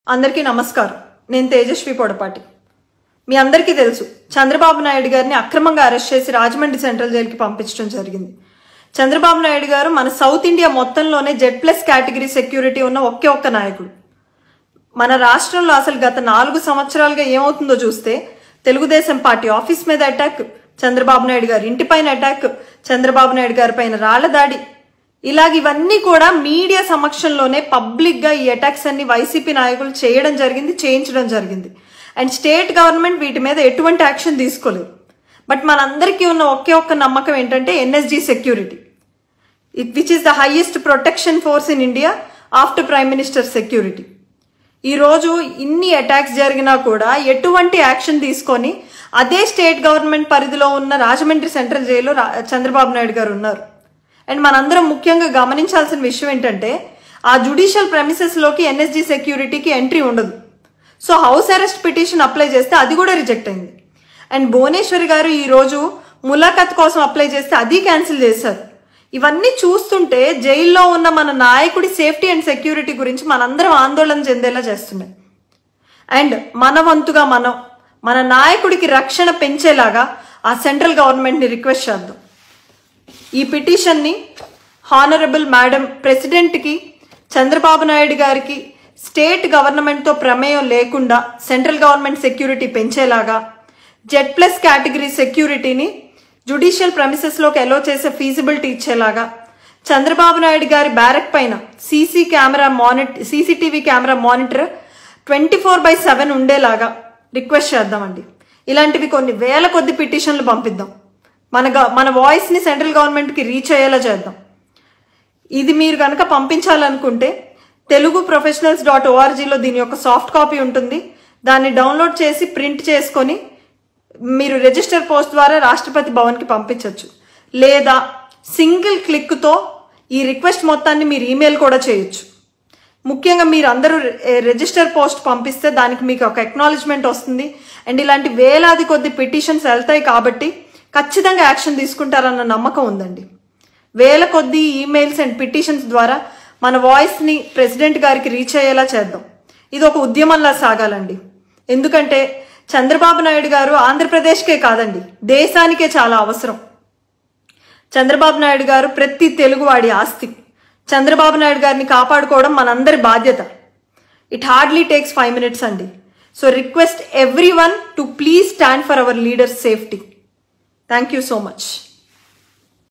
అందరికీ నమస్కారం నేను తేజస్వి పొడపాటి మీ అందరికీ తెలుసు చంద్రబాబు నాయుడు గారిని అక్రమంగా అరెస్ట్ చేసి రాజమండ్రి సెంట్రల్ జైలుకి పంపించడం జరిగింది చంద్రబాబు నాయుడు గారు మన సౌత్ ఇండియా మొత్తంలోనే జెడ్ ప్లస్ కేటగిరీ సెక్యూరిటీ ఉన్న ఒకే ఒక్క నాయకుడు మన రాష్ట్రంలో అసలు గత నాలుగు సంవత్సరాలుగా ఏమవుతుందో చూస్తే తెలుగుదేశం పార్టీ ఆఫీస్ మీద అటాక్ చంద్రబాబు నాయుడు గారి ఇంటిపైన అటాక్ చంద్రబాబు నాయుడు గారి పైన రాళ్ల దాడి ఇలాగ ఇవన్నీ కూడా మీడియా సమక్షంలోనే పబ్లిక్ గా ఈ అటాక్స్ అన్ని వైసీపీ నాయకులు చేయడం జరిగింది చేయించడం జరిగింది అండ్ స్టేట్ గవర్నమెంట్ వీటి మీద ఎటువంటి యాక్షన్ తీసుకోలేదు బట్ మనందరికీ ఉన్న ఒకే ఒక్క నమ్మకం ఏంటంటే NSG security it which is the highest protection force in India after prime minister security ఈ రోజు ఇన్ని అటాక్స్ జరిగినా కూడా ఎటువంటి యాక్షన్ తీసుకొని అదే స్టేట్ గవర్నమెంట్ పరిధిలో ఉన్న రాజమండ్రి సెంట్రల్ జైల్లో రా- చంద్రబాబు నాయుడు గారు ఉన్నారు అండ్ మనందరం ముఖ్యంగా గమనించాల్సిన విషయం ఏంటంటే ఆ జుడిషియల్ ప్రెమిసెస్ లోకి ఎన్ఎస్జీ సెక్యూరిటీకి ఎంట్రీ ఉండదు so house arrest petition apply చేస్తే అది కూడా రిజెక్ట్ అయింది అండ్ భువనేశ్వరి గారు ఈ రోజు ములాఖత్ కోసం అప్లై చేస్తే అది క్యాన్సిల్ చేశారు ఇవన్నీ చూస్తుంటే జైల్లో ఉన్న మన నాయకుడి సేఫ్టీ అండ్ సెక్యూరిటీ గురించి మనందరం ఆందోళన చెందేలా చేస్తున్నాయి అండ్ మన వంతుగా మనం మన నాయకుడికి రక్షణ పెంచేలాగా ఆ సెంట్రల్ గవర్నమెంట్ని రిక్వెస్ట్ చేద్దాం ఈ పిటిషన్ని హానరబుల్ మేడం ప్రెసిడెంట్కి చంద్రబాబు నాయుడు గారికి స్టేట్ గవర్నమెంట్తో ప్రమేయం లేకుండా సెంట్రల్ గవర్నమెంట్ సెక్యూరిటీ పెంచేలాగా జెడ్ ప్లస్ కేటగిరీ సెక్యూరిటీని జుడిషియల్ ప్రమిసెస్లోకి ఎలో చేసే ఫీజిబిలిటీ ఇచ్చేలాగా చంద్రబాబు నాయుడు గారి బ్యారక్ పైన సీసీ కెమెరా మానిట్ CCTV camera monitor twenty four by seven ఉండేలాగా రిక్వెస్ట్ చేద్దామండి ఇలాంటివి కొన్ని వేల కొద్ది పిటిషన్లు పంపిద్దాం మన గ- మన వాయిస్ని సెంట్రల్ గవర్నమెంట్కి రీచ్ అయ్యేలా చేద్దాం ఇది మీరు కనుక పంపించాలనుకుంటే తెలుగు ప్రొఫెషనల్స్ డాట్ ఓఆర్జీలో దీని యొక్క సాఫ్ట్ కాపీ ఉంటుంది దాన్ని డౌన్లోడ్ చేసి ప్రింట్ చేసుకొని మీరు రిజిస్టర్ పోస్ట్ ద్వారా రాష్ట్రపతి భవన్కి పంపించవచ్చు లేదా సింగిల్ క్లిక్తో ఈ రిక్వెస్ట్ మొత్తాన్ని మీరు ఈమెయిల్ కూడా చేయొచ్చు ముఖ్యంగా మీరు అందరూ రిజిస్టర్ పోస్ట్ పంపిస్తే దానికి మీకు ఒక ఎక్నాలజ్మెంట్ వస్తుంది అండ్ ఇలాంటి వేలాది కొద్ది పిటిషన్స్ వెళ్తాయి కాబట్టి ఖచ్చితంగా యాక్షన్ తీసుకుంటారన్న నమ్మకం ఉందండి వేల కొద్ది ఈమెయిల్స్ అండ్ పిటిషన్స్ ద్వారా మన వాయిస్ని ప్రెసిడెంట్ గారికి రీచ్ అయ్యేలా చేద్దాం ఇది ఒక ఉద్యమంలా సాగాలండి ఎందుకంటే చంద్రబాబు నాయుడు గారు ఆంధ్రప్రదేశ్కే కాదండి దేశానికే చాలా అవసరం చంద్రబాబు నాయుడు గారు ప్రతి తెలుగువాడి ఆస్తి చంద్రబాబు నాయుడు గారిని కాపాడుకోవడం మనందరి బాధ్యత it hardly takes five minutes అండి so request everyone to please stand for our leaders safety thank you so much